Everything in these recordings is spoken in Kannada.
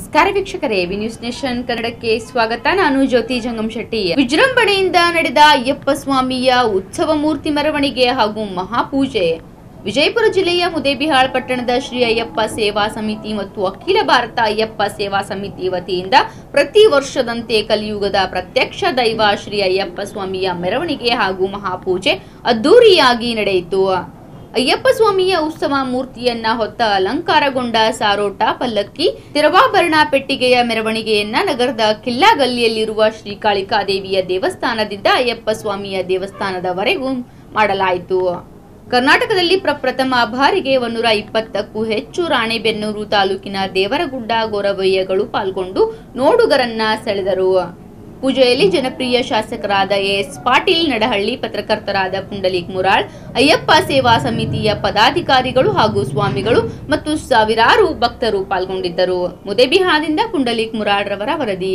ನಮಸ್ಕಾರ ವೀಕ್ಷಕರೇ ವಿ ನ್ಯೂಸ್ ನೇಷನ್ ಕನ್ನಡಕ್ಕೆ ಸ್ವಾಗತ ನಾನು ಜ್ಯೋತಿ ಜಂಗಮ್ ಶೆಟ್ಟಿ ವಿಜೃಂಭಣೆಯಿಂದ ನಡೆದ ಅಯ್ಯಪ್ಪ ಸ್ವಾಮಿಯ ಉತ್ಸವ ಮೂರ್ತಿ ಮೆರವಣಿಗೆ ಹಾಗೂ ಮಹಾಪೂಜೆ ವಿಜಯಪುರ ಜಿಲ್ಲೆಯ ಮುದೇಬಿಹಾಳ್ ಪಟ್ಟಣದ ಶ್ರೀ ಅಯ್ಯಪ್ಪ ಸೇವಾ ಸಮಿತಿ ಮತ್ತು ಅಖಿಲ ಭಾರತ ಅಯ್ಯಪ್ಪ ಸೇವಾ ಸಮಿತಿ ವತಿಯಿಂದ ಪ್ರತಿ ವರ್ಷದಂತೆ ಕಲಿಯುಗದ ಪ್ರತ್ಯಕ್ಷ ದೈವ ಶ್ರೀ ಅಯ್ಯಪ್ಪ ಸ್ವಾಮಿಯ ಮೆರವಣಿಗೆ ಹಾಗೂ ಮಹಾಪೂಜೆ ಅದ್ದೂರಿಯಾಗಿ ನಡೆಯಿತು ಅಯ್ಯಪ್ಪ ಸ್ವಾಮಿಯ ಉತ್ಸವ ಮೂರ್ತಿಯನ್ನ ಹೊತ್ತ ಅಲಂಕಾರಗೊಂಡ ಸಾರೋಟ ಪಲ್ಲಕ್ಕಿ ತಿರವಾಭರಣ ಪೆಟ್ಟಿಗೆಯ ಮೆರವಣಿಗೆಯನ್ನ ನಗರದ ಕಿಲ್ಲಾ ಗಲ್ಲಿಯಲ್ಲಿರುವ ಶ್ರೀ ಕಾಳಿಕಾದೇವಿಯ ದೇವಸ್ಥಾನದಿಂದ ಅಯ್ಯಪ್ಪ ಸ್ವಾಮಿಯ ದೇವಸ್ಥಾನದವರೆಗೂ ಮಾಡಲಾಯಿತು ಕರ್ನಾಟಕದಲ್ಲಿ ಪ್ರಪ್ರಥಮ ಬಾರಿಗೆ ಒಂದೂರ ಇಪ್ಪತ್ತಕ್ಕೂ ಹೆಚ್ಚು ರಾಣೆಬೆನ್ನೂರು ತಾಲೂಕಿನ ದೇವರಗುಡ್ಡ ಗೊರವಯ್ಯಗಳು ಪಾಲ್ಗೊಂಡು ನೋಡುಗರನ್ನ ಸೆಳೆದರು ಪೂಜೆಯಲ್ಲಿ ಜನಪ್ರಿಯ ಶಾಸಕರಾದ ಎಸ್ ಪಾಟೀಲ್ ನಡಹಳ್ಳಿ ಪತ್ರಕರ್ತರಾದ ಪುಂಡಲೀಕ್ ಮುರಾಳ್ ಅಯ್ಯಪ್ಪ ಸೇವಾ ಸಮಿತಿಯ ಪದಾಧಿಕಾರಿಗಳು ಹಾಗೂ ಸ್ವಾಮಿಗಳು ಮತ್ತು ಸಾವಿರಾರು ಭಕ್ತರು ಪಾಲ್ಗೊಂಡಿದ್ದರು ಮುದೇಬಿಹಾದಿಂದ ಪುಂಡಲೀಕ್ ಮುರಾಳ್ ರವರ ವರದಿ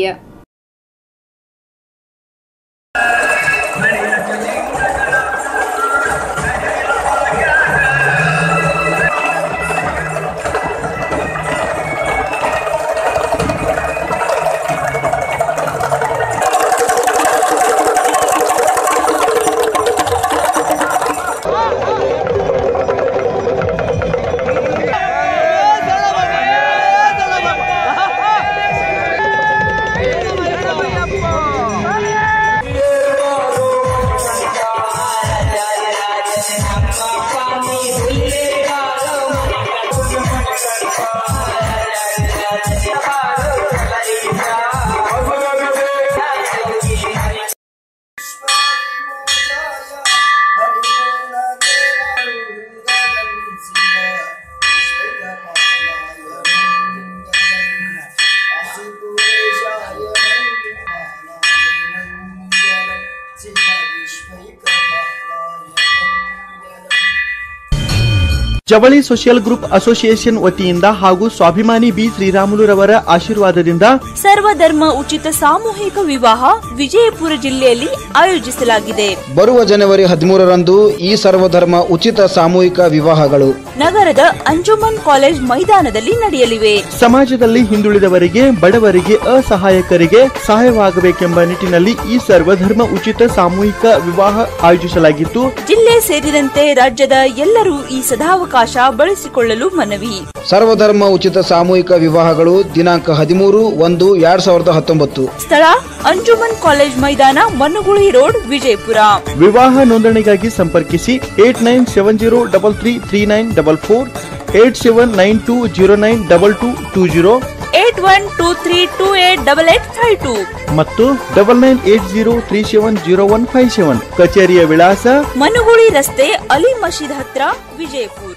ಜವಳಿ ಸೋಷಿಯಲ್ ಗ್ರೂಪ್ ಅಸೋಸಿಯೇಷನ್ ವತಿಯಿಂದ ಹಾಗೂ ಸ್ವಾಭಿಮಾನಿ ಬಿ ಶ್ರೀರಾಮುಲುರವರ ಆಶೀರ್ವಾದದಿಂದ ಸರ್ವಧರ್ಮ ಉಚಿತ ಸಾಮೂಹಿಕ ವಿವಾಹ ವಿಜಯಪುರ ಜಿಲ್ಲೆಯಲ್ಲಿ ಆಯೋಜಿಸಲಾಗಿದೆ ಬರುವ ಜನವರಿ ಹದಿಮೂರರಂದು ಈ ಸರ್ವಧರ್ಮ ಉಚಿತ ಸಾಮೂಹಿಕ ವಿವಾಹಗಳು ನಗರದ ಅಂಜುಮನ್ ಕಾಲೇಜ್ ಮೈದಾನದಲ್ಲಿ ನಡೆಯಲಿವೆ ಸಮಾಜದಲ್ಲಿ ಹಿಂದುಳಿದವರಿಗೆ ಬಡವರಿಗೆ ಅಸಹಾಯಕರಿಗೆ ಸಹಾಯವಾಗಬೇಕೆಂಬ ನಿಟ್ಟಿನಲ್ಲಿ ಈ ಸರ್ವಧರ್ಮ ಉಚಿತ ಸಾಮೂಹಿಕ ವಿವಾಹ ಆಯೋಜಿಸಲಾಗಿತ್ತು ಜಿಲ್ಲೆ ಸೇರಿದಂತೆ ರಾಜ್ಯದ ಎಲ್ಲರೂ ಈ ಸದಾವಕಾಶ ಬಳಸಿಕೊಳ್ಳಲು ಮನವಿ ಸರ್ವಧರ್ಮ ಉಚಿತ ಸಾಮೂಹಿಕ ವಿವಾಹಗಳು ದಿನಾಂಕ ಹದಿಮೂರು ಒಂದು ಎರಡ್ ಸಾವಿರದ ಹತ್ತೊಂಬತ್ತು ಸ್ಥಳ ಅಂಜುಮನ್ ಕಾಲೇಜ್ ಮೈದಾನ ಮನುಗುಳಿ ರೋಡ್ ವಿಜಯಪುರ ವಿವಾಹ ನೋಂದಣಿಗಾಗಿ ಸಂಪರ್ಕಿಸಿ eight nine seven zero double three three nine double four eight seven nine two zero nine double two two zero eight one two three two eight double eight five two ಮತ್ತು double nine eight zero three seven zero one five seven ಕಚೇರಿಯ ವಿಳಾಸ ಮನುಗುಳಿ ರಸ್ತೆ ಅಲಿ ಮಸೀದ್ ಹತ್ರ ವಿಜಯಪುರ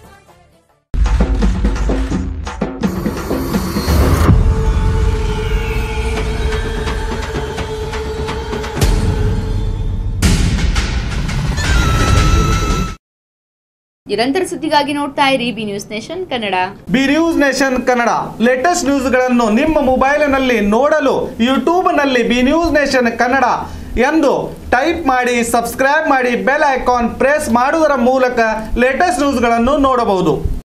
ನಿರಂತರ ಸುದ್ದಿಗಾಗಿ ನೋಡ್ತಾ ಇರಿ B News Nation Kannada B News Nation Kannada latest ನ್ಯೂಸ್ಗಳನ್ನು ನಿಮ್ಮ ಮೊಬೈಲಿನಲ್ಲಿ ನೋಡಲು ಯೂಟ್ಯೂಬ್ನಲ್ಲಿ ಬಿ ನ್ಯೂಸ್ ನೇಷನ್ ಕನ್ನಡ ಎಂದು ಟೈಪ್ ಮಾಡಿ ಸಬ್ಸ್ಕ್ರೈಬ್ ಮಾಡಿ ಬೆಲ್ ಐಕಾನ್ ಪ್ರೆಸ್ ಮಾಡುವುದರ ಮೂಲಕ ಲೇಟೆಸ್ಟ್ ನ್ಯೂಸ್ಗಳನ್ನು ನೋಡಬಹುದು